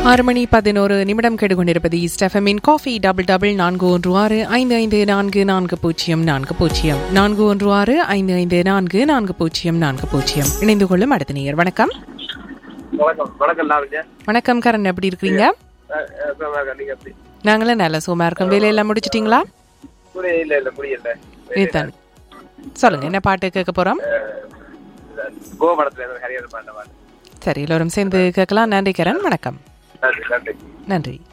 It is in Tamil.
ஆறு மணி பதினோரு நிமிடம் கெடுகொண்டிருப்பது ஸ்டெஃபமின் காஃபி டபுள் டபுள் நான்கு ஒன்று ஆறு ஐந்து ஐந்து நான்கு நான்கு பூஜ்ஜியம் நான்கு பூஜ்ஜியம் நான்கு ஒன்று ஆறு ஐந்து ஐந்து நான்கு நான்கு பூஜ்ஜியம் நான்கு பூஜ்ஜியம் இணைந்து கொள்ளும் அடுத்த நேயர் வணக்கம் வணக்கம் வணக்கம் லாவண்யா வணக்கம் கரண் எப்படி இருக்கிறீங்க அஹ், அஹ், சுகமா இருக்கேன். நீங்க எப்படி நாங்களும் நல்ல சோமா இருக்கோம் வேலையெல்லாம் முடிச்சிட்டீங்களா புரிய இல்ல இல்ல புரியல இதுதான் சொல்லுங்க என்ன பாட்டு கேட்க போறோம் கோபடத்துல இருந்து ஹரியானா பாண்ட பாட்டு சரி எல்லோரும் சேர்ந்து கேட்கலாம் நன்றி கரண் வணக்கம் நன்றி நன்றி நன்றி